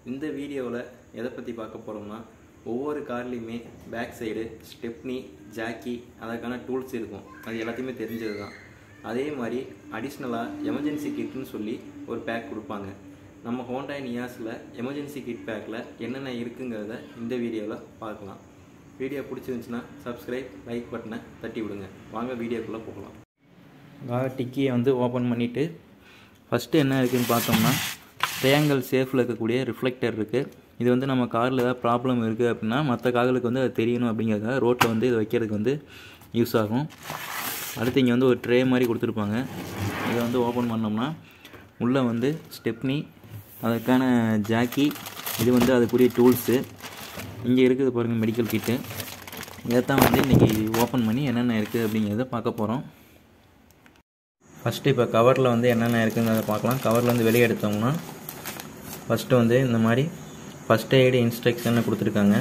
இந்த வீடியோவில் எதை பற்றி பார்க்க போகிறோம்னா ஒவ்வொரு கார்லேயுமே பேக் சைடு ஸ்டெப்னி ஜாக்கி அதற்கான டூல்ஸ் இருக்கும் அது எல்லாத்தையுமே தெரிஞ்சது தான் அதே மாதிரி அடிஷ்னலாக எமர்ஜென்சி கிட்னு சொல்லி ஒரு பேக் கொடுப்பாங்க நம்ம ஹோண்டா நியாஸில் எமர்ஜென்சி கிட் பேக்கில் என்னென்ன இருக்குங்கிறத இந்த வீடியோவில் பார்க்கலாம் வீடியோ பிடிச்சிருந்துச்சுன்னா சப்ஸ்கிரைப் லைக் பட்டனை தட்டி விடுங்க வாங்க வீடியோக்குள்ளே போகலாம் கார் டிக்கியை வந்து ஓப்பன் பண்ணிவிட்டு ஃபஸ்ட்டு என்ன இருக்குதுன்னு பார்த்தோம்னா ட்ரையாங்கல் சேஃபில் இருக்கக்கூடிய ரிஃப்ளெக்டர் இருக்குது இது வந்து நம்ம காரில் ஏதாவது ப்ராப்ளம் இருக்குது அப்படின்னா மற்ற கார்களுக்கு வந்து அது தெரியணும் அப்படிங்கிறதுக்காக ரோட்டில் வந்து இது வைக்கிறதுக்கு வந்து யூஸ் ஆகும் அடுத்து இங்கே வந்து ஒரு ட்ரே மாதிரி கொடுத்துருப்பாங்க இதை வந்து ஓப்பன் பண்ணோம்னா உள்ளே வந்து ஸ்டெப்னி அதுக்கான ஜாக்கி இது வந்து அதுக்குரிய டூல்ஸு இங்கே இருக்குது பாருங்கள் மெடிக்கல் கிட்டு இதைத்தான் வந்து இன்றைக்கி ஓப்பன் பண்ணி என்னென்ன இருக்குது அப்படிங்கிறத பார்க்க போகிறோம் ஃபஸ்ட்டு இப்போ கவரில் வந்து என்னென்ன இருக்குங்கிறத பார்க்கலாம் கவரில் வந்து வெளியே எடுத்தோம்னா ஃபஸ்ட்டு வந்து இந்த மாதிரி ஃபஸ்ட் எய்டு இன்ஸ்ட்ரக்ஷன் கொடுத்துருக்காங்க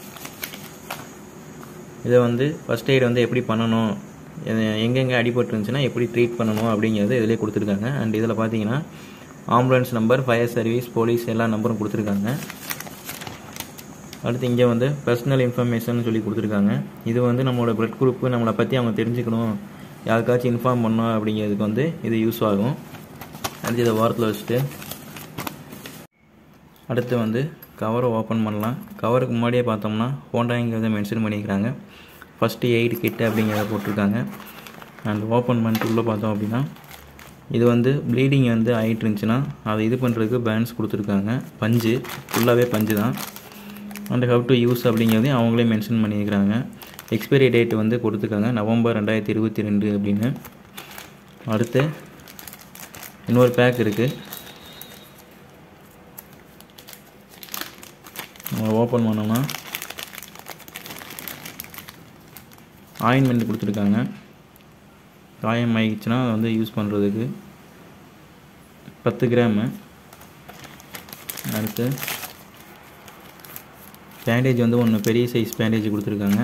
இதை வந்து ஃபஸ்ட் எய்டு வந்து எப்படி பண்ணணும் எங்கெங்கே அடிபட்டு இருந்துச்சுன்னா எப்படி ட்ரீட் பண்ணணும் அப்படிங்கிறது இதிலே கொடுத்துருக்காங்க அண்ட் இதில் பார்த்தீங்கன்னா ambulance number fire service police எல்லா நம்பரும் கொடுத்துருக்காங்க அடுத்து இங்கே வந்து பர்சனல் இன்ஃபர்மேஷன் சொல்லி கொடுத்துருக்காங்க இது வந்து நம்மளோட பிளட் குரூப்பு நம்மளை பற்றி அவங்க தெரிஞ்சுக்கணும் யாருக்காச்சும் இன்ஃபார்ம் பண்ணோம் அப்படிங்கிறதுக்கு வந்து இது யூஸ் ஆகும் அடுத்து இதை வாரத்தில் வச்சுட்டு அடுத்து வந்து கவரை ஓப்பன் பண்ணலாம் கவருக்கு முன்னாடியே பார்த்தோம்னா ஹோண்டாங்கிறத மென்ஷன் பண்ணிக்கிறாங்க ஃபஸ்ட்டு எயிட் கிட்டு அப்படிங்கிறத போட்டிருக்காங்க அண்ட் ஓப்பன் பண்ணிட்டு உள்ளே பார்த்தோம் அப்படின்னா இது வந்து ப்ளீடிங் வந்து ஆகிட்டு இருந்துச்சுன்னா அதை இது பண்ணுறதுக்கு பேண்ட்ஸ் கொடுத்துருக்காங்க பஞ்சு ஃபுல்லாகவே பஞ்சு தான் அண்ட் ஹவ் டு யூஸ் அப்படிங்கிறதையும் அவங்களே மென்ஷன் பண்ணியிருக்கிறாங்க எக்ஸ்பைரி டேட் வந்து கொடுத்துருக்காங்க நவம்பர் ரெண்டாயிரத்தி இருபத்தி ரெண்டு அப்படின்னு அடுத்து இன்னொரு பேக் இருக்குது நம்ம ஓப்பன் பண்ணோம்னா ஆயின்மெண்ட் கொடுத்துருக்காங்க காயம் ஆகிடுச்சுன்னா அதை வந்து யூஸ் பண்ணுறதுக்கு பத்து கிராமு அடுத்து பேண்டேஜ் வந்து ஒன்று பெரிய சைஸ் பேண்டேஜ் கொடுத்துருக்காங்க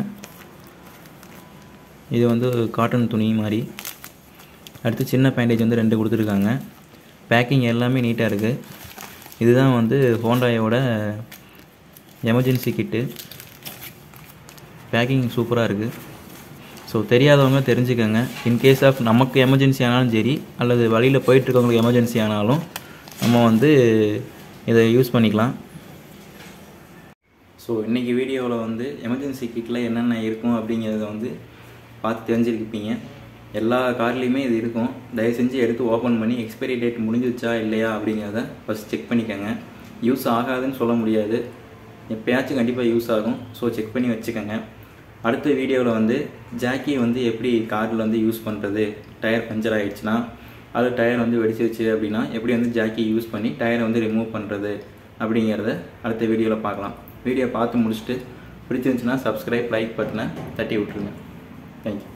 இது வந்து காட்டன் துணி மாதிரி அடுத்து சின்ன பேண்டேஜ் வந்து ரெண்டு கொடுத்துருக்காங்க பேக்கிங் எல்லாமே நீட்டாக இருக்குது இதுதான் வந்து ஹோண்டாயோட எமர்ஜென்சி கிட்டு பேக்கிங் சூப்பராக இருக்குது ஸோ தெரியாதவங்க தெரிஞ்சுக்கோங்க இன்கேஸ் ஆஃப் நமக்கு எமர்ஜென்சி ஆனாலும் சரி அல்லது வழியில் போயிட்டுருக்கவங்களுக்கு எமர்ஜென்சி ஆனாலும் நம்ம வந்து இதை யூஸ் பண்ணிக்கலாம் ஸோ இன்றைக்கி வீடியோவில் வந்து எமர்ஜென்சி கிட்டில் என்னென்ன இருக்கும் அப்படிங்கிறத வந்து பார்த்து தெரிஞ்சிருப்பீங்க எல்லா கார்லேயுமே இது இருக்கும் தயவு செஞ்சு எடுத்து ஓப்பன் பண்ணி எக்ஸ்பைரி டேட் முடிஞ்சிச்சா இல்லையா அப்படிங்கிறத ஃபஸ்ட் செக் பண்ணிக்கோங்க யூஸ் ஆகாதுன்னு சொல்ல முடியாது எப்போயாச்சும் கண்டிப்பாக யூஸ் ஆகும் ஸோ செக் பண்ணி வச்சுக்கோங்க அடுத்த வீடியோவில் வந்து ஜாக்கி வந்து எப்படி காரில் வந்து யூஸ் பண்ணுறது டயர் பஞ்சர் ஆகிடுச்சுன்னா அது டயர் வந்து வெடிச்சிருச்சு அப்படின்னா எப்படி வந்து ஜாக்கி யூஸ் பண்ணி டயரை வந்து ரிமூவ் பண்ணுறது அப்படிங்கிறத அடுத்த வீடியோவில் பார்க்கலாம் வீடியோ பார்த்து முடிச்சுட்டு பிடிச்சிருந்துச்சுன்னா சப்ஸ்கிரைப் லைக் பட்டனை தட்டி விட்ருங்க தேங்க்யூ